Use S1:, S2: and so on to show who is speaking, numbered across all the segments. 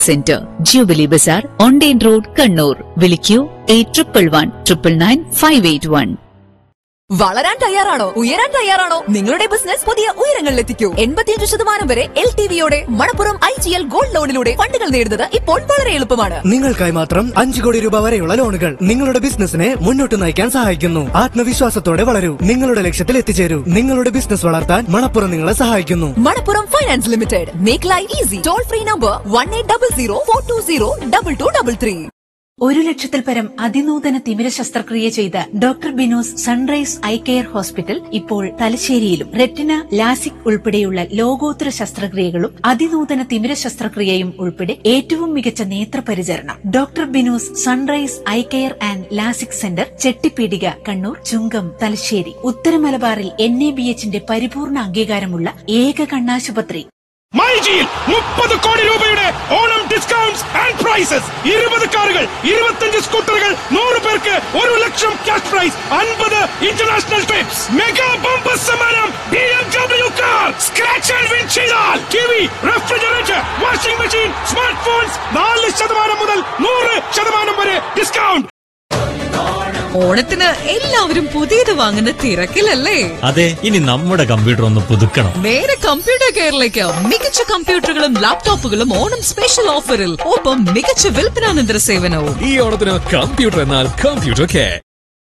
S1: centre jubilee bazaar online road Kannur വിളിക്കൂ eight triple one triple nine five eight one
S2: വളരാൻ തയ്യാറാണോ ഉയരാൻ തയ്യാറാണോ നിങ്ങളുടെ ബിസിനസ് പുതിയ ഉയരങ്ങളിലെത്തിക്കൂ എൺപത്തിയഞ്ച് ശതമാനം വരെ എൽ ടി വിയോടെ Manappuram I G L gold ലോണിലൂടെ ഫണ്ടുകൾ നേടുന്നത് ഇപ്പോൾ വളരെ എളുപ്പമാണ്
S3: നിങ്ങൾക്കായി മാത്രം അഞ്ചു കോടി രൂപ വരെയുള്ള ലോണുകൾ നിങ്ങളുടെ ബിസിനസിനെ മുന്നോട്ട് നയിക്കാൻ സഹായിക്കുന്നു ആത്മവിശ്വാസത്തോടെ വളരൂ നിങ്ങളുടെ ലക്ഷ്യത്തിൽ എത്തിച്ചേരൂ നിങ്ങളുടെ ബിസിനസ് വളർത്താൻ മണപ്പുറം നിങ്ങളെ സഹായിക്കുന്നു
S2: Manappuram finance limited make life easy toll free number one eight double zero four two zero double two double three
S4: ഒരു ലക്ഷത്തിൽ പരം അതിനൂതന തിമിര ശസ്ത്രക്രിയ ചെയ്ത doctor Binos sunrise eye care hospital ഇപ്പോൾ തലശ്ശേരിയിലും റെറ്റിന ലാസിക് ഉൾപ്പെടെയുള്ള ലോകോത്തര ശസ്ത്രക്രിയകളും അതിനൂതന തിമിര ശസ്ത്രക്രിയയും ഉൾപ്പെടെ ഏറ്റവും മികച്ച നേത്രപരിചരണം doctor Binos sunrise eye care and LASIK centre Chettipeedika Kannur Chungam Thalassery ഉത്തര മലബാറിൽ എൻ എ ബി എച്ചിന്റെ പരിപൂർണ അംഗീകാരമുള്ള ഏക കണ്ണാശുപത്രി
S5: മൈജിയിൽ മുപ്പത് കോടി രൂപയുടെ ഓണം ഡിസ്കൗണ്ട്സ് ആൻഡ് പ്രൈസസ് ഇരുപത് കാറുകൾ ഇരുപത്തഞ്ച് സ്കൂട്ടറുകൾ നൂറ് പേർക്ക് ഒരു ലക്ഷം ക്യാഷ് പ്രൈസ് അൻപത് ഇന്റർനാഷണൽ ട്രിപ്സ് മെഗാ ബമ്പർ സമ്മാനം B M W car scratch and win ചെയ്താൽ T V refrigerator washing machine smart phones നാല് ശതമാനം മുതൽ നൂറ് ശതമാനം വരെ ഡിസ്കൗണ്ട്
S6: ഓണത്തിന് എല്ലാവരും പുതിയത് വാങ്ങുന്ന തിരക്കിലല്ലേ
S7: അതെ ഇനി നമ്മുടെ കമ്പ്യൂട്ടർ ഒന്ന് പുതുക്കണം
S6: നേരെ കമ്പ്യൂട്ടർ കെയറിലേക്ക് മികച്ച കമ്പ്യൂട്ടറുകളും ലാപ്ടോപ്പുകളും ഓണം സ്പെഷ്യൽ ഓഫറിൽ ഒപ്പം മികച്ച വിൽപ്പനാനന്തര സേവനവും
S8: ഈ ഓണത്തിന് കമ്പ്യൂട്ടർ എന്നാൽ കമ്പ്യൂട്ടർ കെയർ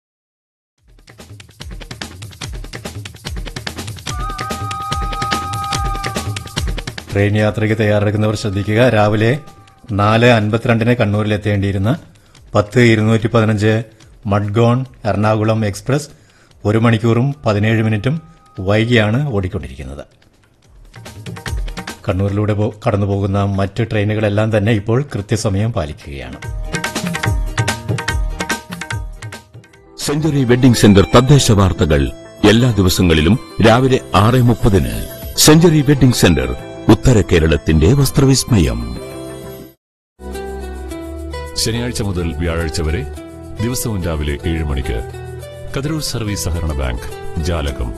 S9: ട്രെയിൻ യാത്രയ്ക്ക് തയ്യാറെടുക്കുന്നവർ ശ്രദ്ധിക്കുക രാവിലെ നാല് അൻപത്തിരണ്ടിന് കണ്ണൂരിലെത്തേണ്ടിയിരുന്ന പത്ത് ഇരുന്നൂറ്റി പതിനഞ്ച് മഡ്ഗോൺ എറണാകുളം എക്സ്പ്രസ് ഒരു മണിക്കൂറും പതിനേഴ് മിനിറ്റും വൈകിയാണ് ഓടിക്കൊണ്ടിരിക്കുന്നത് കണ്ണൂരിലൂടെ പോ- കടന്നുപോകുന്ന മറ്റ് ട്രെയിനുകളെല്ലാം തന്നെ ഇപ്പോൾ കൃത്യസമയം പാലിക്കുകയാണ്
S10: സെഞ്ചുറി വെഡിംഗ് സെന്റർ തദ്ദേശ വാർത്തകൾ എല്ലാ ദിവസങ്ങളിലും രാവിലെ ആറ് മുപ്പതിന് സെഞ്ചുറി വെഡിംഗ് സെന്റർ ഉത്തര കേരളത്തിന്റെ വസ്ത്രവിസ്മയം
S8: ശനിയാഴ്ച മുതൽ വ്യാഴാഴ്ച വരെ ദിവസവും രാവിലെ ഏഴ് മണിക്ക് കതിരൂർ സർവീസ് സഹകരണ ബാങ്ക് ജാലകം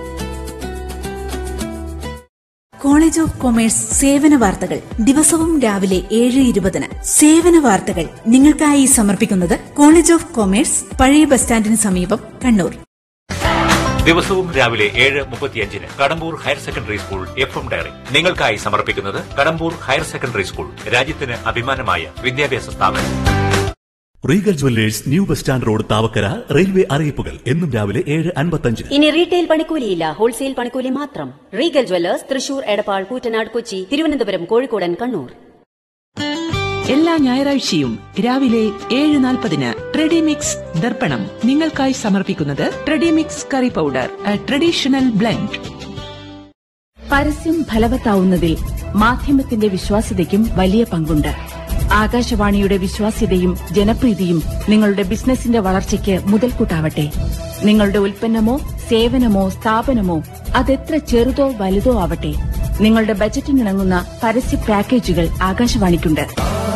S4: കോളേജ് ഓഫ് കൊമേഴ്സ് സേവന വാർത്തകൾ ദിവസവും രാവിലെ ഏഴ് ഇരുപതിന് സേവന വാർത്തകൾ നിങ്ങൾക്കായി സമർപ്പിക്കുന്നത് കോളേജ് ഓഫ് കൊമേഴ്സ് പഴയ ബസ് സ്റ്റാൻഡിന് സമീപം കണ്ണൂർ
S11: ദിവസവും രാവിലെ ഏഴ് മുപ്പത്തിയഞ്ചിന് Kadambur higher secondary school F M diary നിങ്ങൾക്കായി സമർപ്പിക്കുന്നത് കടമ്പൂർ ഹയർ സെക്കൻഡറി സ്കൂൾ രാജ്യത്തിന് അഭിമാനമായ വിദ്യാഭ്യാസ സ്ഥാപനം
S12: regal jewellers new bus stand road Thavakkara railway അറിയിപ്പുകൾ എന്നും രാവിലെ ഏഴ് അൻപത്തഞ്ചിന്
S13: ഇനി റീറ്റെയിൽ പണിക്കൂലിയില്ല ഹോൾസെയിൽ പണിക്കൂലി മാത്രം റീഗൽ ജ്വല്ലേഴ്സ് തൃശൂർ എടപ്പാൾ കൂറ്റനാട് കൊച്ചി തിരുവനന്തപുരം കോഴിക്കോടൻ കണ്ണൂർ
S14: എല്ലാ ഞായറാഴ്ചയും രാവിലെ ഏഴ് നാൽപ്പതിന് ട്രെഡിമിക്സ് ദർപ്പണം നിങ്ങൾക്കായി സമർപ്പിക്കുന്നത് Tredimix curry powder traditional blend
S15: പരസ്യം ഫലവത്താവുന്നതിൽ മാധ്യമത്തിന്റെ വിശ്വാസ്യതയ്ക്കും വലിയ പങ്കുണ്ട് ആകാശവാണിയുടെ വിശ്വാസ്യതയും ജനപ്രീതിയും നിങ്ങളുടെ ബിസിനസിന്റെ വളർച്ചയ്ക്ക് മുതൽക്കൂട്ടാവട്ടെ നിങ്ങളുടെ ഉൽപ്പന്നമോ സേവനമോ സ്ഥാപനമോ അതെത്ര ചെറുതോ വലുതോ ആവട്ടെ നിങ്ങളുടെ ബജറ്റിനിണങ്ങുന്ന പരസ്യ പാക്കേജുകൾ ആകാശവാണിക്കുണ്ട്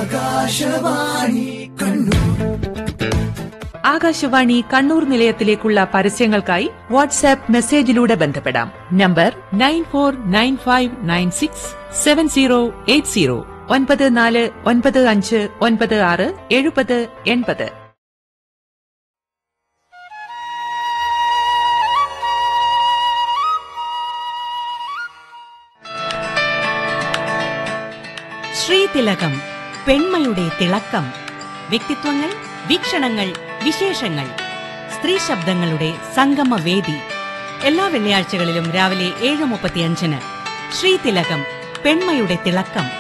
S14: ആകാശവാണി കണ്ണൂർ നിലയത്തിലേക്കുള്ള പരസ്യങ്ങൾക്കായി വാട്സാപ്പ് മെസ്സേജിലൂടെ ബന്ധപ്പെടാം number nine four nine five nine six seven zero eight zero ഒൻപത് നാല് ഒൻപത് അഞ്ച് ഒൻപത് ആറ് എഴുപത് എൺപത്
S16: ശ്രീതിലകം പെൺമയുടെ തിളക്കം വ്യക്തിത്വങ്ങൾ വീക്ഷണങ്ങൾ വിശേഷങ്ങൾ സ്ത്രീ ശബ്ദങ്ങളുടെ സംഗമവേദി എല്ലാ വെള്ളിയാഴ്ചകളിലും രാവിലെ ഏഴ് മുപ്പത്തിയഞ്ചിന് ശ്രീതിലകം പെൺമയുടെ തിളക്കം